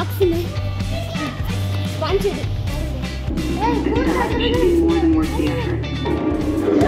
டாக்ஸில் வாங்கிச்சது The staff should be more than worth the effort.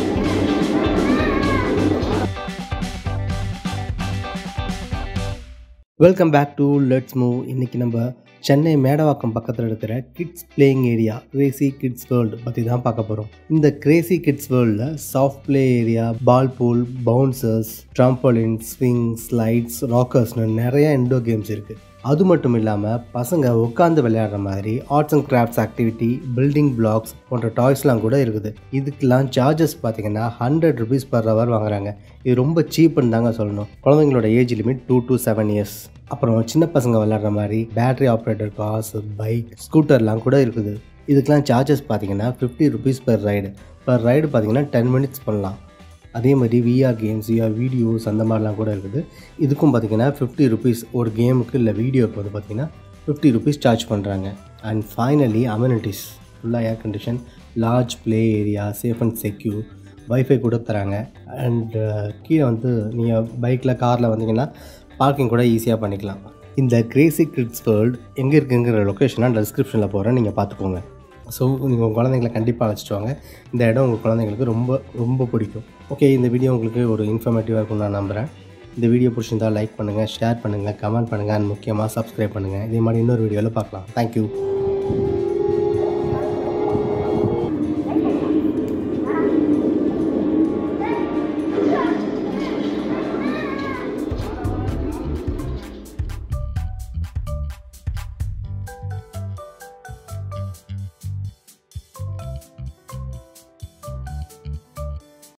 Welcome back to let's move இன்றைக்கி நம்ம சென்னை மேடவாக்கம் பக்கத்தில் இருக்கிற kids playing area crazy kids world பற்றி தான் பார்க்க போகிறோம் இந்த கிரேசி கிட்ஸ் வேர்ல்டில் soft play area ball pool bouncers trampoline swing slides ராக்கர்ஸ்னு நிறைய இன்டோர் கேம்ஸ் இருக்குது அது மட்டும் இல்லாமல் பசங்க உட்காந்து விளையாடுற மாதிரி arts and crafts activity building blocks போன்ற டாய்ஸ்லாம் கூட இருக்குது இதுக்கெல்லாம் சார்ஜஸ் பார்த்தீங்கன்னா ஹண்ட்ரட் ருபீஸ் பர் ஹவர் வாங்குறாங்க இது ரொம்ப சீப்புன்னு தாங்க சொல்லணும் குழந்தைங்களோட age limit two to seven years அப்புறம் சின்ன பசங்க விளையாடுற மாதிரி பேட்டரி ஆப்ரேட்டர் கார்ஸ் பைக் ஸ்கூட்டர்லாம் கூட இருக்குது இதுக்கெலாம் சார்ஜஸ் பார்த்தீங்கன்னா fifty rupees per ride per ride பார்த்தீங்கன்னா டென் மினிட்ஸ் பண்ணலாம் அதே மாதிரி விஆர் கேம்ஸ் விஆர் வீடியோஸ் அந்த மாதிரிலாம் கூட இருக்குது இதுக்கும் பார்த்தீங்கன்னா ஃபிஃப்டி ருபீஸ் ஒரு கேமுக்கு இல்லை வீடியோக்கு வந்து பார்த்தீங்கன்னா ஃபிஃப்டி ருபீஸ் சார்ஜ் பண்ணுறாங்க அண்ட் ஃபைனலி அமெனிட்டிஸ் ஃபுல்லாக air condition large play area safe and secure wifi கூட தராங்க அண்ட் கீழே வந்து நீங்கள் பைக்கில் காரில் வந்தீங்கன்னா பார்க்கிங் கூட ஈஸியாக பண்ணிக்கலாம் இந்த கிரேசி கிட்ஸ் வேர்ல்டு எங்கே இருக்குங்கிற லொக்கேஷனாக டிஸ்கிரிப்ஷனில் போகிறேன் நீங்கள் பார்த்துக்கோங்க ஸோ நீங்கள் உங்கள் குழந்தைங்கள கண்டிப்பாக அழைச்சிட்டு வாங்க இந்த இடம் உங்கள் குழந்தைங்களுக்கு ரொம்ப ரொம்ப பிடிக்கும் ஓகே இந்த வீடியோ உங்களுக்கு ஒரு இன்ஃபர்மேட்டிவாக இருக்கும்னு நான் நம்புகிறேன் இந்த வீடியோ பிடிச்சிருந்தா லைக் பண்ணுங்கள் ஷேர் பண்ணுங்கள் கமெண்ட் பண்ணுங்கள் அண்ட் முக்கியமாக சப்ஸ்கிரைப் பண்ணுங்கள் இதே மாதிரி இன்னொரு வீடியோவில் பார்க்கலாம் தேங்க்யூ